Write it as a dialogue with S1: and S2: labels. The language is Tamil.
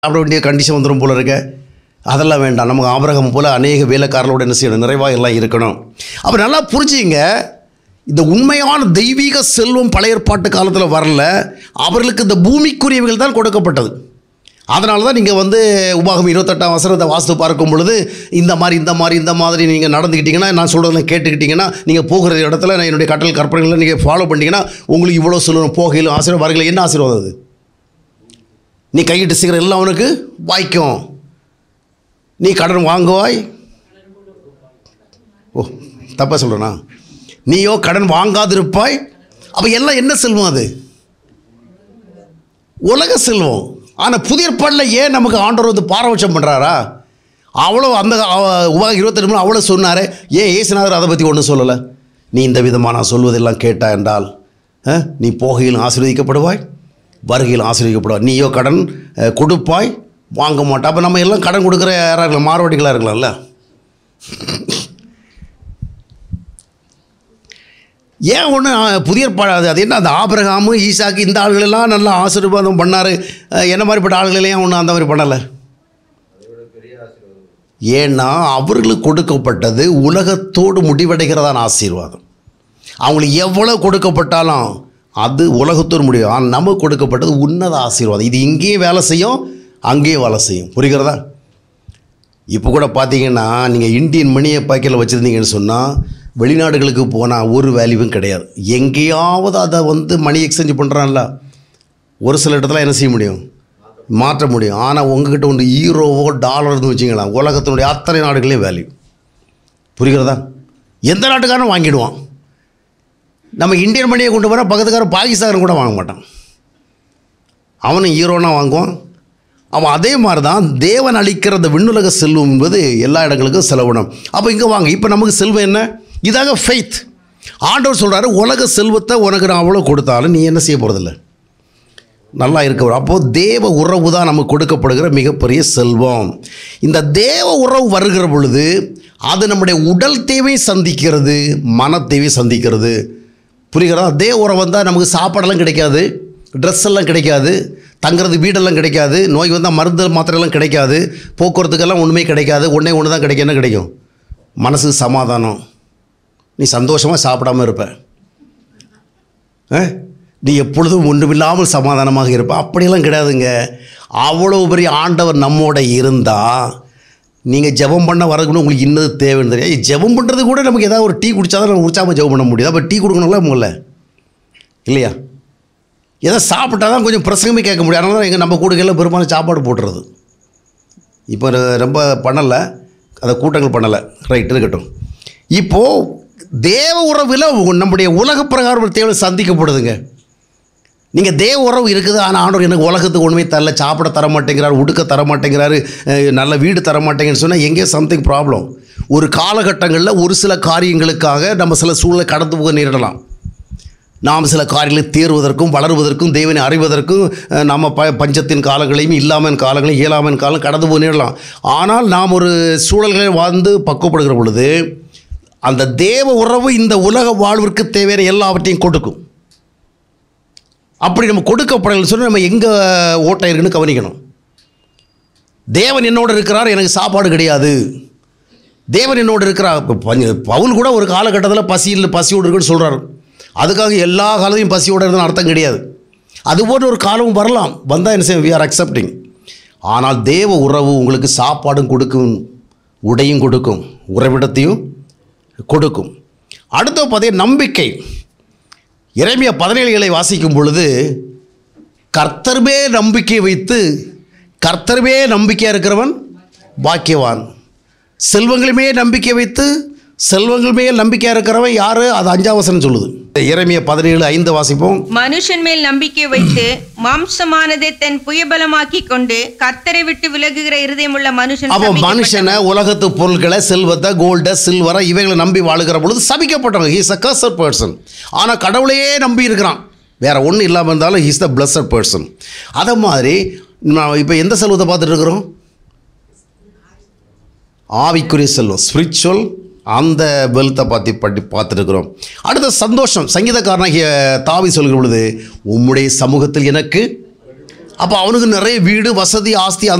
S1: சாப்பிட வேண்டிய கண்டிஷன் வந்துடும் போல இருக்க அதெல்லாம் வேண்டாம் நமக்கு ஆபரகம் போல் அநேக வேலைக்காரர்களோட என்ன செய்யணும் நிறைவாக எல்லாம் இருக்கணும் அப்போ நல்லா புரிஞ்சுங்க இந்த உண்மையான தெய்வீக செல்வம் பழைய ஏற்பாட்டு காலத்தில் வரல அவர்களுக்கு இந்த பூமிக்குரியவைகள் தான் கொடுக்கப்பட்டது அதனால தான் நீங்கள் வந்து உபாகம் இருபத்தெட்டாம் வசனத்தை வாஸ்து பார்க்கும் பொழுது இந்த மாதிரி இந்த மாதிரி இந்த மாதிரி நீங்கள் நடந்துக்கிட்டீங்கன்னா நான் சொல்கிறதெல்லாம் கேட்டுக்கிட்டீங்கன்னா நீங்கள் போகிற இடத்துல நான் என்னுடைய கட்டல் கற்பனைகளை நீங்கள் ஃபாலோ பண்ணிட்டீங்கன்னா உங்களுக்கு இவ்வளோ சொல்லணும் போகையிலும் ஆசீர்வாதம் வருகையில் என்ன ஆசீர்வாதம் அது நீ கையிட்டு சீக்கிரம் எல்லாம் அவனுக்கு வாய்க்கும் நீ கடன் வாங்குவாய் ஓ தப்பாக சொல்கிறேனா நீயோ கடன் வாங்காதிருப்பாய் அப்போ எல்லாம் என்ன செல்வம் அது உலக செல்வம் ஆனால் புதிய ஏற்பாடில் ஏன் நமக்கு ஆண்டவர் வந்து பாரபட்சம் பண்ணுறாரா அவ்வளோ அந்த உலக இருபத்தெட்டு மணி அவ்வளோ சொன்னார் ஏன் ஏசுநாதர் அதை பற்றி ஒன்றும் சொல்லலை நீ இந்த விதமாக நான் சொல்வதெல்லாம் கேட்டா என்றால் ஆ, நீ போகையில் ஆசீர்வதிக்கப்படுவாய் வருகையில் ஆசீர்வதிக்கப்படுவாய் நீயோ கடன் அஹ், கொடுப்பாய் வாங்க மாட்டா அப்போ நம்ம எல்லாம் கடன் கொடுக்குற யாராக இருக்கலாம் மார்வாடிகளாக இருக்கலாம்ல ஏன் ஒன்று புதிய ஏற்பாடு அது அது என்ன அந்த ஆபிரகாமு ஈசாக்கு இந்த ஆளுகளெல்லாம் நல்லா ஆசீர்வாதம் பண்ணார் என்ன மாதிரிப்பட்ட ஆளுகளெல்லாம் ஒன்றும் அந்த மாதிரி பண்ணலை ஏன்னா அவர்களுக்கு கொடுக்கப்பட்டது உலகத்தோடு முடிவடைகிறதான ஆசீர்வாதம் அவங்களுக்கு எவ்வளோ கொடுக்கப்பட்டாலும் அது உலகத்தோடு முடியும் ஆனால் நமக்கு கொடுக்கப்பட்டது உன்னத ஆசீர்வாதம் இது இங்கேயும் வேலை செய்யும் அங்கேயும் வேலை செய்யும் புரிகிறதா இப்போ கூட பார்த்தீங்கன்னா நீங்கள் இந்தியன் மணியை பாக்கெட்டில் வச்சுருந்தீங்கன்னு சொன்னால் வெளிநாடுகளுக்கு போனால் ஒரு வேல்யூவும் கிடையாது எங்கேயாவது அதை வந்து மணி எக்ஸ்சேஞ்ச் பண்ணுறான்ல ஒரு சில இடத்துல என்ன செய்ய முடியும் மாற்ற முடியும் ஆனால் உங்ககிட்ட ஒன்று ஈரோவோ டாலர்னு வச்சிங்களேன் உலகத்தினுடைய அத்தனை நாடுகளையும் வேல்யூ புரிகிறதா எந்த நாட்டுக்காரனும் வாங்கிடுவான் நம்ம இந்தியன் மணியை கொண்டு வர பக்கத்துக்காரன் பாகிஸ்தான் கூட வாங்க மாட்டான் அவனும் ஈரோனா வாங்குவான் அவன் அதே மாதிரி தான் தேவன் அளிக்கிற அந்த விண்ணுலக செல்வம் என்பது எல்லா இடங்களுக்கும் செலவிடும் அப்போ இங்கே வாங்க இப்போ நமக்கு செல்வம் என்ன இதாக ஃபெய்த் ஆண்டவர் சொல்கிறாரு உலக செல்வத்தை உனக்கு நான் அவ்வளோ கொடுத்தாலும் நீ என்ன செய்ய போகிறதில்ல நல்லா இருக்க அப்போது தேவ உறவு தான் நமக்கு கொடுக்கப்படுகிற மிகப்பெரிய செல்வம் இந்த தேவ உறவு வருகிற பொழுது அது நம்முடைய உடல் தேவை சந்திக்கிறது மன தேவை சந்திக்கிறது புரிகிறதா தேவ உறவு வந்தால் நமக்கு சாப்பாடெல்லாம் கிடைக்காது ட்ரெஸ் எல்லாம் கிடைக்காது தங்குறது வீடெல்லாம் கிடைக்காது நோய் வந்தால் மருந்து மாத்திரையெல்லாம் கிடைக்காது போக்குவரத்துக்கெல்லாம் ஒன்றுமே கிடைக்காது ஒன்றே ஒன்று தான் கிடைக்கும் என்ன கிடைக்கும் மனசுக்கு சமாதானம் நீ சந்தோஷமாக சாப்பிடாம இருப்ப ஆ? நீ எப்பொழுதும் ஒன்றுமில்லாமல் சமாதானமாக இருப்ப அப்படியெல்லாம் கிடையாதுங்க அவ்வளோ பெரிய ஆண்டவர் நம்மோட இருந்தால் நீங்கள் ஜெபம் பண்ண வரதுக்குன்னு உங்களுக்கு இன்னது தேவைன்னு தெரியும் ஏய், ஜெபம் பண்ணுறது கூட நமக்கு ஏதாவது ஒரு டீ குடிச்சா தான் நம்ம உற்சாகமாக ஜெபம் பண்ண முடியுது அப்போ டீ கொடுக்கணும்ல முதல்ல இல்லையா ஏதோ சாப்பிட்டா தான் கொஞ்சம் பிரசங்கமே கேட்க முடியும் அதனால தான் எங்கள் நம்ம கூடுகையில் பெரும்பாலும் சாப்பாடு போட்டுறது இப்போ ர- ரொம்ப பண்ணலை அதை கூட்டங்கள் பண்ணலை ரைட் இருக்கட்டும் இப்போது தேவ உறவில் நம்முடைய உலக பிரகாரம் தேவை சந்திக்கப்படுதுங்க நீங்கள் தேவ உறவு இருக்குது ஆனால் ஆண்டவர் எனக்கு உலகத்துக்கு ஒன்றுமே தரல சாப்பிட தர மாட்டேங்கிறாரு உடுக்க தர மாட்டேங்கிறாரு அஹ், நல்ல வீடு தர மாட்டேங்கன்னு சொன்னால் எங்கேயோ சம்திங் ப்ராப்ளம் ஒரு காலகட்டங்களில் ஒரு சில காரியங்களுக்காக நம்ம சில சூழலை கடந்து போக நேரிடலாம் நாம் சில காரியங்களை தேர்வதற்கும் வளருவதற்கும் தேவனை அறிவதற்கும் அஹ், நம்ம ப பஞ்சத்தின் காலங்களையும் இல்லாமல் காலங்களையும் இயலாமல் காலம் கடந்து போய் நேரலாம் ஆனால் நாம் ஒரு சூழல்களை வாழ்ந்து பக்குவப்படுகிற பொழுது அந்த தேவ உறவு இந்த உலக வாழ்விற்கு தேவையான எல்லாவற்றையும் கொடுக்கும் அப்படி நம்ம கொடுக்கப்படலைன்னு சொல்லி நம்ம எங்கே ஓட்டம் இருக்குன்னு கவனிக்கணும் தேவன் என்னோடு இருக்கிறார் எனக்கு சாப்பாடு கிடையாது தேவன் என்னோடு இருக்கிறார் இப்போ பஞ்ச- பவுல் கூட ஒரு காலகட்டத்தில் பசியில் பசியோடு இருக்குன்னு சொல்கிறார் அதுக்காக எல்லா காலத்தையும் பசியோடு இருந்தால் அர்த்தம் கிடையாது அதுபோன்ற ஒரு காலமும் வரலாம் வந்தால் என்ன செய்யும் வி ஆர் அக்செப்டிங் ஆனால் தேவ உறவு உங்களுக்கு சாப்பாடும் கொடுக்கும் உடையும் கொடுக்கும் உறவிடத்தையும் கொடுக்கும் அடுத்த பார்த்தீங்க நம்பிக்கை இறைமைய பதினேழுகளை வாசிக்கும் பொழுது கர்த்தர்மே நம்பிக்கை வைத்து கர்த்தர்மே நம்பிக்கையாக இருக்கிறவன் பாக்கியவான் செல்வங்களுமே நம்பிக்கை வைத்து செல்வங்கள் மேல் நம்பிக்கையாக இருக்கிறவன் யாரு அது அஞ்சாம் வசனம் சொல்லுது இறைமைய பதினேழு ஐந்து வாசிப்போம்
S2: மனுஷன் மேல் நம்பிக்கை வைத்து மாம்சமானதை தன் புயபலமாக்கி கொண்டு கர்த்தரை விட்டு விலகுகிற இருதயமுள்ள மனுஷன்
S1: அப்போ
S2: சபிக்கப்பட்டவன்.
S1: மனுஷனை உலகத்து பொருட்களை செல்வத்தை கோல்டை சில்வரை இவைகளை நம்பி வாழுகிற பொழுது சபிக்கப்பட்டவங்க ஹீஸ் அ கர்சர் பர்சன் ஆனால் கடவுளையே நம்பி இருக்கிறான் வேற ஒன்றும் இல்லாமல் இருந்தாலும் ஹீஸ் த பிளஸர் பர்சன் அதை மாதிரி நான் இப்போ எந்த செல்வத்தை பார்த்துட்டு இருக்கிறோம் ஆவிக்குரிய செல்வம் ஸ்பிரிச்சுவல் அந்த வெல்த்தை பார்த்து பட்டி பார்த்துருக்குறோம் அடுத்த சந்தோஷம் சங்கீதக்காரனாகிய தாவி சொல்கிற பொழுது உம்முடைய சமூகத்தில் எனக்கு அப்போ அவனுக்கு நிறைய வீடு வசதி ஆஸ்தி அந்த